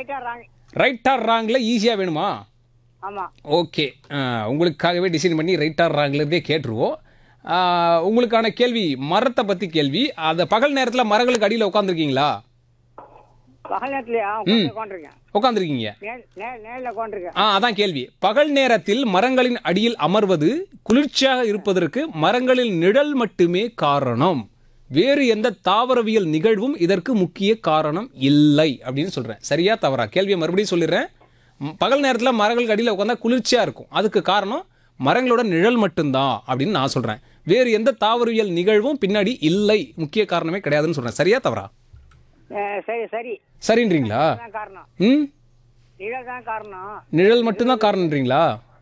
ரைட்டா wrong right or ராங்கில் ஈஸியாக வேணுமா ஆமா ஓகே உங்களுக்காகவே டிசைன் பண்ணி ரைட் ஆர் ராங்லேருந்தே கேட்டுருவோம் ஆ, உங்களுக்கான கேள்வி மரத்தை பற்றி கேள்வி அந்த பகல் நேரத்தில் மரங்களுக்கு அடியில் உட்காந்துருக்கீங்களா பகல் நேரத்துலயா உட்காந்துருக்கேன் உட்காந்துருக்கீங்க நேர் நேர் நேரில் உட்காந்துருக்கேன் ஆ அதான் கேள்வி பகல் நேரத்தில் மரங்களின் அடியில் அமர்வது குளிர்ச்சியாக இருப்பதற்கு மரங்களின் நிழல் மட்டுமே காரணம் வேறு எந்த தாவரவியல் நிகழ்வும் இதற்கு முக்கிய காரணம் இல்லை அப்படின்னு சொல்றேன் சரியா தவறா கேள்வியை மறுபடியும் சொல்லிடுறேன் ம், பகல் நேரத்தில் மரங்களுக்கு அடியில் உட்காந்தா குளிர்ச்சியாக இருக்கும் அதுக்கு காரணம் மரங்களோட நிழல் மட்டும்தான் அப்படின்னு நான் சொல்றேன் வேறு எந்த தாவரவியல் நிகழ்வும் பின்னாடி இல்லை முக்கிய காரணமே கிடையாதுன்னு சொல்றேன் சரியா தவறா சரி சரி சரின்றீங்களா தான் காரணம் ம் நிழல் தான் காரணம் நிழல் மட்டும்தான் காரணம்ன்றீங்களா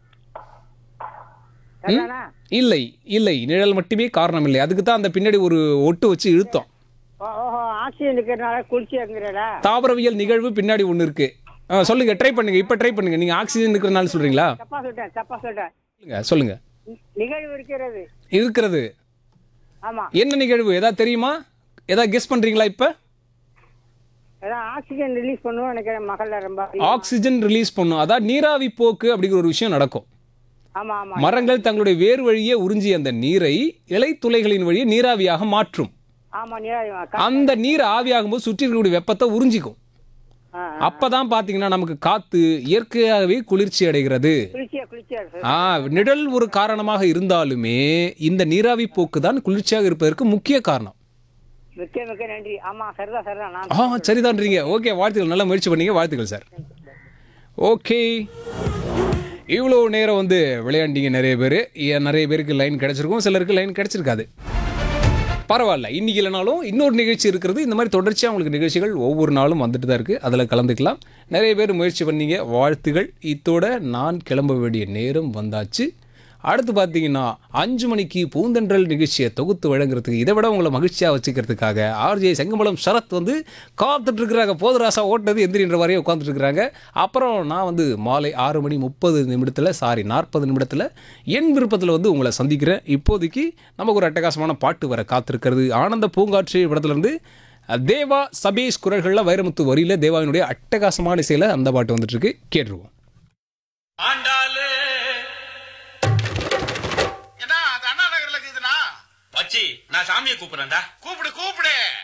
சரிதானா இல்லை இல்லை நிழல் மட்டுமே காரணம் இல்லை அதுக்கு தான் அந்த பின்னாடி ஒரு ஒட்டு வச்சு இழுத்தோம் ஓ- ஓஹோ ஆக்சிஜன் இருக்கிறதுனால குளிர்ச்சியா இருக்கிறதா தாவரவியல் நிகழ்வு பின்னாடி ஒன்று இருக்கு ஆ, சொல்லுங்க ட்ரை பண்ணுங்க இப்போ ட்ரை பண்ணுங்க நீங்க ஆக்சிஜன் இருக்கிறனால சொல்றீங்களா தப்பா சொல்லிட்டேன் தப்பா சொல்லிட்டேன் சொல்லுங்க சொல்லுங்க நி- நிகழ்வு இருக்கிறது இருக்கிறது ஆமா என்ன நிகழ்வு ஏதாவது தெரியுமா ஏதாவது கெஸ் பண்றீங்களா இப்போ அதான் ஆக்சிஜன் ரிலீஸ் பண்ணுவோம் நினைக்கிறேன் மகள்ல ரொம்ப ஆக்சிஜன் ரிலீஸ் பண்ணும் அதான் நீராவி போக்கு அப்படிங்கிற ஒரு விஷயம் நடக்கும் ஆமா ஆமா மரங்கள் தங்களுடைய வேர் வழியே உறிஞ்சி அந்த நீரை இலைத்துளைகளின் வழியே நீராவியாக மாற்றும் ஆமா நீராவி அந்த நீர் ஆவியாகும்போது சுற்றி இருக்கக்கூடிய வெப்பத்தை உறிஞ்சிக்கும் ஆ, அப்பதான் பாத்தீங்கன்னா நமக்கு காத்து இயற்கையாகவே குளிர்ச்சி அடைகிறது குளிர்ச்சியா குளிர்ச்சியா இருக்கு ஆ நிழல் ஒரு காரணமாக இருந்தாலுமே இந்த நீராவி போக்கு தான் குளிர்ச்சியாக இருப்பதற்கு முக்கிய காரணம் மிக்க மிக்க நன்றி ஆமா சரிதான் சரிதான் நான் ஆ சரிதான்றீங்க ஓகே வாழ்த்துக்கள் நல்லா முயற்சி பண்ணீங்க வாழ்த்துக்கள் சார் ஓகே இவ்வளோ நேரம் வந்து விளையாண்டீங்க நிறைய பேர் நிறைய பேருக்கு லைன் கிடைச்சிருக்கும் சிலருக்கு லைன் கிடைச்சிருக்காது பரவாயில்ல இன்னைக்கு இல்லைனாலும் இன்னொரு நிகழ்ச்சி இருக்கிறது இந்த மாதிரி தொடர்ச்சியாக உங்களுக்கு நிகழ்ச்சிகள் ஒவ்வொரு நாளும் வந்துட்டு தான் இருக்குது அதில் கலந்துக்கலாம் நிறைய பேர் முயற்சி பண்ணீங்க வாழ்த்துகள் இத்தோட நான் கிளம்ப வேண்டிய நேரம் வந்தாச்சு அடுத்து பார்த்தீங்கன்னா அஞ்சு மணிக்கு பூந்தென்றல் நிகழ்ச்சியை தொகுத்து வழங்குறதுக்கு இதை விட உங்களை மகிழ்ச்சியாக வச்சுக்கிறதுக்காக ஆர்ஜே செங்கமலம் சரத் வந்து காத்துட்டு இருக்கிறாங்க போதராசா ஓட்டுறது எந்திரின்ற மாதிரியே உட்காந்துட்டு இருக்கிறாங்க அப்புறம் நான் வந்து மாலை ஆறு மணி முப்பது நிமிடத்தில் சாரி நாற்பது நிமிடத்தில் என் விருப்பத்தில் வந்து உங்களை சந்திக்கிறேன் இப்போதைக்கு நமக்கு ஒரு அட்டகாசமான பாட்டு வர காத்திருக்கிறது ஆனந்த பூங்காற்று படத்துலேருந்து தேவா சபேஷ் குரல்களில் வைரமுத்து வரியில் தேவாவினுடைய அட்டகாசமான இசையில் அந்த பாட்டு வந்துட்டு இருக்கு கேட்டுருவோம் ஆண்டாளு என்ன அது அண்ணா நகர்ல இருக்குதுண்ணா மச்சி நான் சாமியை கூப்பிடுறேன்டா கூப்பிடு கூப்பிடு